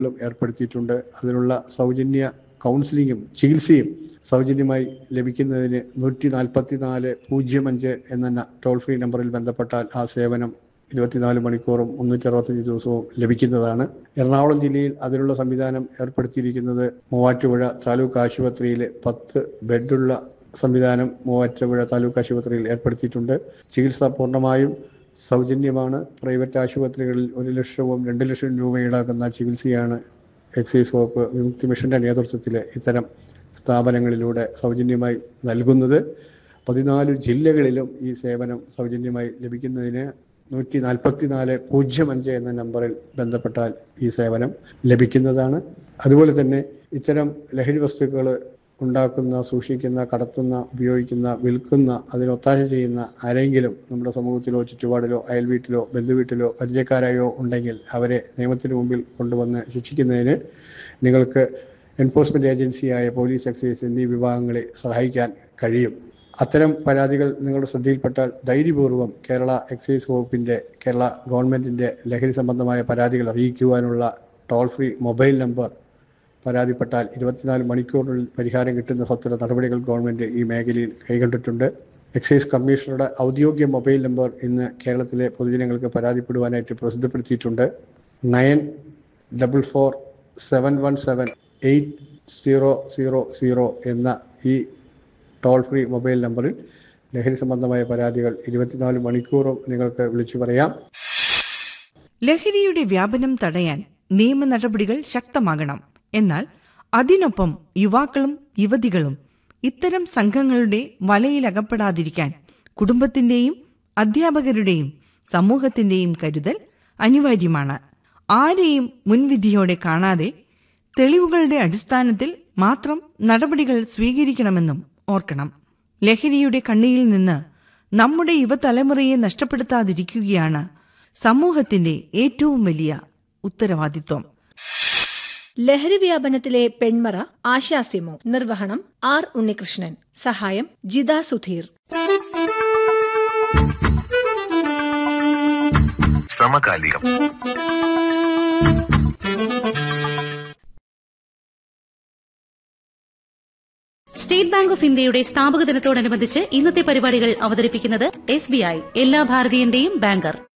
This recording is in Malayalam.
ും ഏർപ്പെടുത്തിയിട്ടുണ്ട് അതിനുള്ള സൗജന്യ കൗൺസിലിങ്ങും ചികിത്സയും സൗജന്യമായി ലഭിക്കുന്നതിന് നൂറ്റി നാൽപ്പത്തി നാല് പൂജ്യം അഞ്ച് എന്ന ടോൾ ഫ്രീ നമ്പറിൽ ബന്ധപ്പെട്ടാൽ ആ സേവനം ഇരുപത്തിനാല് മണിക്കൂറും മുന്നൂറ്റി അറുപത്തഞ്ച് ദിവസവും ലഭിക്കുന്നതാണ് എറണാകുളം ജില്ലയിൽ അതിനുള്ള സംവിധാനം ഏർപ്പെടുത്തിയിരിക്കുന്നത് മൂവാറ്റുപുഴ താലൂക്ക് ആശുപത്രിയിലെ പത്ത് ബെഡുള്ള സംവിധാനം മൂവാറ്റുപുഴ താലൂക്ക് ആശുപത്രിയിൽ ഏർപ്പെടുത്തിയിട്ടുണ്ട് ചികിത്സ പൂർണ്ണമായും സൗജന്യമാണ് പ്രൈവറ്റ് ആശുപത്രികളിൽ ഒരു ലക്ഷവും രണ്ട് ലക്ഷം രൂപ ഈടാക്കുന്ന ചികിത്സയാണ് എക്സൈസ് വകുപ്പ് വിമുക്തി മിഷന്റെ നേതൃത്വത്തിൽ ഇത്തരം സ്ഥാപനങ്ങളിലൂടെ സൗജന്യമായി നൽകുന്നത് പതിനാല് ജില്ലകളിലും ഈ സേവനം സൗജന്യമായി ലഭിക്കുന്നതിന് നൂറ്റി നാൽപ്പത്തി നാല് പൂജ്യം അഞ്ച് എന്ന നമ്പറിൽ ബന്ധപ്പെട്ടാൽ ഈ സേവനം ലഭിക്കുന്നതാണ് അതുപോലെ തന്നെ ഇത്തരം ലഹരി വസ്തുക്കൾ ഉണ്ടാക്കുന്ന സൂക്ഷിക്കുന്ന കടത്തുന്ന ഉപയോഗിക്കുന്ന വിൽക്കുന്ന അതിന് ഒത്താശ ചെയ്യുന്ന ആരെങ്കിലും നമ്മുടെ സമൂഹത്തിലോ ചുറ്റുപാടിലോ അയൽവീട്ടിലോ ബന്ധുവീട്ടിലോ പരിചയക്കാരായോ ഉണ്ടെങ്കിൽ അവരെ നിയമത്തിന് മുമ്പിൽ കൊണ്ടുവന്ന് ശിക്ഷിക്കുന്നതിന് നിങ്ങൾക്ക് എൻഫോഴ്സ്മെന്റ് ഏജൻസിയായ പോലീസ് എക്സൈസ് എന്നീ വിഭാഗങ്ങളെ സഹായിക്കാൻ കഴിയും അത്തരം പരാതികൾ നിങ്ങളുടെ ശ്രദ്ധയിൽപ്പെട്ടാൽ ധൈര്യപൂർവ്വം കേരള എക്സൈസ് വകുപ്പിന്റെ കേരള ഗവൺമെന്റിന്റെ ലഹരി സംബന്ധമായ പരാതികൾ അറിയിക്കുവാനുള്ള ടോൾ ഫ്രീ മൊബൈൽ നമ്പർ പരാതിപ്പെട്ടാൽ ഇരുപത്തിനാല് മണിക്കൂറിനുള്ളിൽ പരിഹാരം കിട്ടുന്ന സത്വര നടപടികൾ ഗവൺമെന്റ് ഈ മേഖലയിൽ കൈകൊണ്ടിട്ടുണ്ട് എക്സൈസ് കമ്മീഷണറുടെ ഔദ്യോഗിക മൊബൈൽ നമ്പർ ഇന്ന് കേരളത്തിലെ പൊതുജനങ്ങൾക്ക് പരാതിപ്പെടുവാനായിട്ട് പ്രസിദ്ധപ്പെടുത്തിയിട്ടുണ്ട് nine double four seven one seven eight zero zero zero എന്ന ഈ ടോൾ ഫ്രീ മൊബൈൽ നമ്പറിൽ ലഹരി സംബന്ധമായ പരാതികൾ ഇരുപത്തിനാല് മണിക്കൂറും നിങ്ങൾക്ക് വിളിച്ചു പറയാം ലഹരിയുടെ വ്യാപനം തടയാൻ നിയമ നടപടികൾ ശക്തമാകണം എന്നാൽ അതിനൊപ്പം യുവാക്കളും യുവതികളും ഇത്തരം സംഘങ്ങളുടെ വലയിലകപ്പെടാതിരിക്കാൻ കുടുംബത്തിന്റെയും അധ്യാപകരുടെയും സമൂഹത്തിന്റെയും കരുതൽ അനിവാര്യമാണ് ആരെയും മുൻവിധിയോടെ കാണാതെ തെളിവുകളുടെ അടിസ്ഥാനത്തിൽ മാത്രം നടപടികൾ സ്വീകരിക്കണമെന്നും ഓർക്കണം ലഹരിയുടെ കണ്ണിയിൽ നിന്ന് നമ്മുടെ യുവതലമുറയെ നഷ്ടപ്പെടുത്താതിരിക്കുകയാണ് സമൂഹത്തിന്റെ ഏറ്റവും വലിയ ഉത്തരവാദിത്വം ലഹരി വ്യാപനത്തിലെ പെൺമറ ആശാസ്യമോ നിർവഹണം ആർ ഉണ്ണികൃഷ്ണൻ സഹായം ജിത സുധീർ സമകാലികം സ്റ്റേറ്റ് ബാങ്ക് ഓഫ് ഇന്ത്യയുടെ സ്ഥാപക ദിനത്തോടനുബന്ധിച്ച് ഇന്നത്തെ പരിപാടികൾ അവതരിപ്പിക്കുന്നത് എസ് ബി ഐ എല്ലാ ഭാരതീയന്റെയും ബാങ്കർ